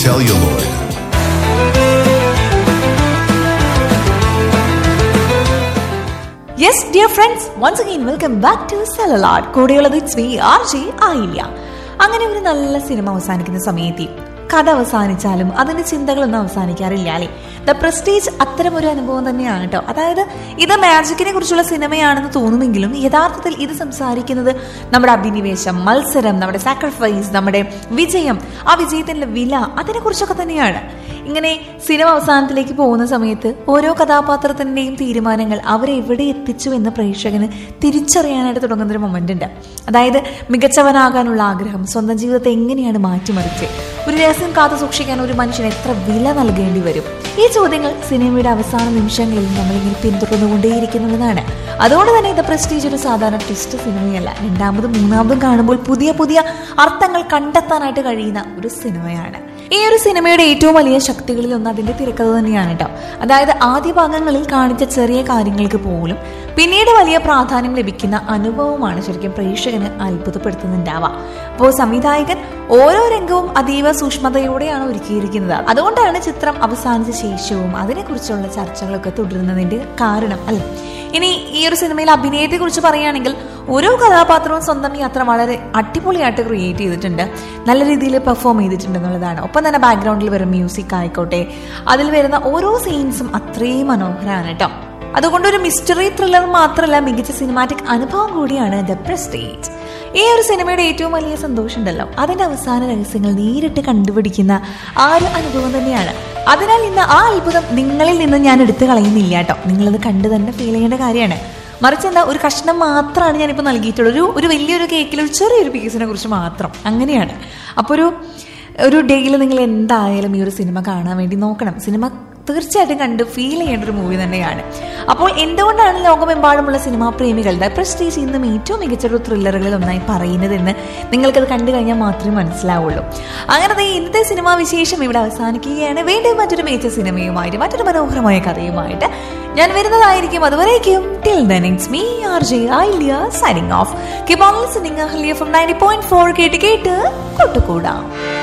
celluloid. Yes dear friends once again welcome back to celluloid കൂടെയുള്ളത് it's me R J ആയില്ല അങ്ങനെ ഒരു നല്ല സിനിമ അവസാനിക്കുന്ന സമയത്ത് കഥ അവസാനിച്ചാലും അതിന്റെ ചിന്തകളൊന്നും അവസാനിക്കാറില്ല അല്ലേ ദ പ്രസ്റ്റീജ് അത്തരം ഒരു അനുഭവം തന്നെയാണ് കേട്ടോ അതായത് ഇത് മാജിക്കിനെ കുറിച്ചുള്ള സിനിമയാണെന്ന് തോന്നുമെങ്കിലും യഥാർത്ഥത്തിൽ ഇത് സംസാരിക്കുന്നത് നമ്മുടെ അഭിനിവേശം മത്സരം നമ്മുടെ സാക്രിഫൈസ് നമ്മുടെ വിജയം ആ വിജയത്തിന്റെ വില അതിനെക്കുറിച്ചൊക്കെ തന്നെയാണ് ഇങ്ങനെ സിനിമ അവസാനത്തിലേക്ക് പോകുന്ന സമയത്ത് ഓരോ കഥാപാത്രത്തിന്റെയും തീരുമാനങ്ങൾ അവരെ എവിടെ എത്തിച്ചു എന്ന് പ്രേക്ഷകന് തിരിച്ചറിയാനായിട്ട് തുടങ്ങുന്ന ഒരു മൊമെന്റ് ഉണ്ട് അതായത് മികച്ചവനാകാനുള്ള ആഗ്രഹം സ്വന്തം ജീവിതത്തെ എങ്ങനെയാണ് മാറ്റിമറിച്ച് ഒരു രഹസ്യം കാത്തു സൂക്ഷിക്കാൻ ഒരു മനുഷ്യന് എത്ര വില നൽകേണ്ടി വരും ഈ ചോദ്യങ്ങൾ സിനിമയുടെ അവസാന നിമിഷങ്ങളിൽ നമ്മളിങ്ങനെ പിന്തുടർന്നുകൊണ്ടേയിരിക്കുന്നുള്ളതാണ് അതുകൊണ്ട് തന്നെ ദ പ്രസ്റ്റീജ് ഒരു സാധാരണ ട്വിസ്റ്റ് സിനിമയല്ല രണ്ടാമതും മൂന്നാമതും കാണുമ്പോൾ പുതിയ പുതിയ അർത്ഥങ്ങൾ കണ്ടെത്താനായിട്ട് കഴിയുന്ന ഒരു സിനിമയാണ് ഈ ഒരു സിനിമയുടെ ഏറ്റവും വലിയ ശക്തികളിൽ ഒന്ന് അതിന്റെ തിരക്കഥ തന്നെയാണ് കേട്ടോ അതായത് ആദ്യ ഭാഗങ്ങളിൽ കാണിച്ച ചെറിയ കാര്യങ്ങൾക്ക് പോലും പിന്നീട് വലിയ പ്രാധാന്യം ലഭിക്കുന്ന അനുഭവമാണ് ശരിക്കും പ്രേക്ഷകന് അത്ഭുതപ്പെടുത്തുന്നുണ്ടാവുക അപ്പോൾ സംവിധായകൻ ഓരോ രംഗവും അതീവ സൂക്ഷ്മതയോടെയാണ് ഒരുക്കിയിരിക്കുന്നത് അതുകൊണ്ടാണ് ചിത്രം അവസാനിച്ച ശേഷവും അതിനെക്കുറിച്ചുള്ള ചർച്ചകളൊക്കെ തുടരുന്നതിന്റെ കാരണം അല്ലെ ഇനി ഈ ഒരു സിനിമയിൽ അഭിനയത്തെ കുറിച്ച് പറയുകയാണെങ്കിൽ ഓരോ കഥാപാത്രവും സ്വന്തം യാത്ര വളരെ അടിപൊളിയായിട്ട് ക്രിയേറ്റ് ചെയ്തിട്ടുണ്ട് നല്ല രീതിയിൽ പെർഫോം ചെയ്തിട്ടുണ്ട് എന്നുള്ളതാണ് ഒപ്പം തന്നെ ബാക്ക്ഗ്രൗണ്ടിൽ വരുന്ന മ്യൂസിക് ആയിക്കോട്ടെ അതിൽ വരുന്ന ഓരോ സീൻസും അത്രയും മനോഹരമാണ് കേട്ടോ അതുകൊണ്ട് ഒരു മിസ്റ്ററി ത്രില്ലർ മാത്രമല്ല മികച്ച സിനിമാറ്റിക് അനുഭവം കൂടിയാണ് ദ പ്രസ്റ്റേജ് ഈ ഒരു സിനിമയുടെ ഏറ്റവും വലിയ സന്തോഷം ഉണ്ടല്ലോ അതിന്റെ അവസാന രഹസ്യങ്ങൾ നേരിട്ട് കണ്ടുപിടിക്കുന്ന ആ ഒരു അനുഭവം തന്നെയാണ് അതിനാൽ ഇന്ന് ആ അത്ഭുതം നിങ്ങളിൽ നിന്ന് ഞാൻ എടുത്തു കളയുന്നില്ല കേട്ടോ നിങ്ങളത് കണ്ടു തന്നെ ഫീൽ ചെയ്യേണ്ട കാര്യമാണ് മറിച്ച് എന്താ ഒരു കഷ്ണം മാത്രമാണ് ഞാനിപ്പോൾ നൽകിയിട്ടുള്ളത് ഒരു ഒരു വലിയൊരു കേക്കിൽ ഒരു ചെറിയൊരു പീസിനെ കുറിച്ച് മാത്രം അങ്ങനെയാണ് അപ്പോൾ ഒരു ഒരു ഡേയിൽ നിങ്ങൾ എന്തായാലും ഈ ഒരു സിനിമ കാണാൻ വേണ്ടി നോക്കണം സിനിമ തീർച്ചയായിട്ടും കണ്ട് ഫീൽ ചെയ്യേണ്ട ഒരു മൂവി തന്നെയാണ് അപ്പോൾ എന്തുകൊണ്ടാണ് ലോകമെമ്പാടുമുള്ള സിനിമാ പ്രേമികളുടെ പ്രസ്റ്റീജ് ഇന്നും ഏറ്റവും മികച്ച ഒരു ത്രില്ലറുകളിൽ ഒന്നായി പറയുന്നതെന്ന് നിങ്ങൾക്കത് കണ്ടു കഴിഞ്ഞാൽ മാത്രമേ മനസ്സിലാവുള്ളൂ അങ്ങനെ ഇന്നത്തെ സിനിമാ വിശേഷം ഇവിടെ അവസാനിക്കുകയാണ് വീണ്ടും മറ്റൊരു മികച്ച സിനിമയുമായിട്ട് മറ്റൊരു മനോഹരമായ കഥയുമായിട്ട് ഞാൻ വരുന്നതായിരിക്കും അതുവരേക്കും till then it's me R J Ailiya signing off keep on listening Ahliya from ninety point four കേട്ട് കേട്ട് കൊട്ടുകൂടാം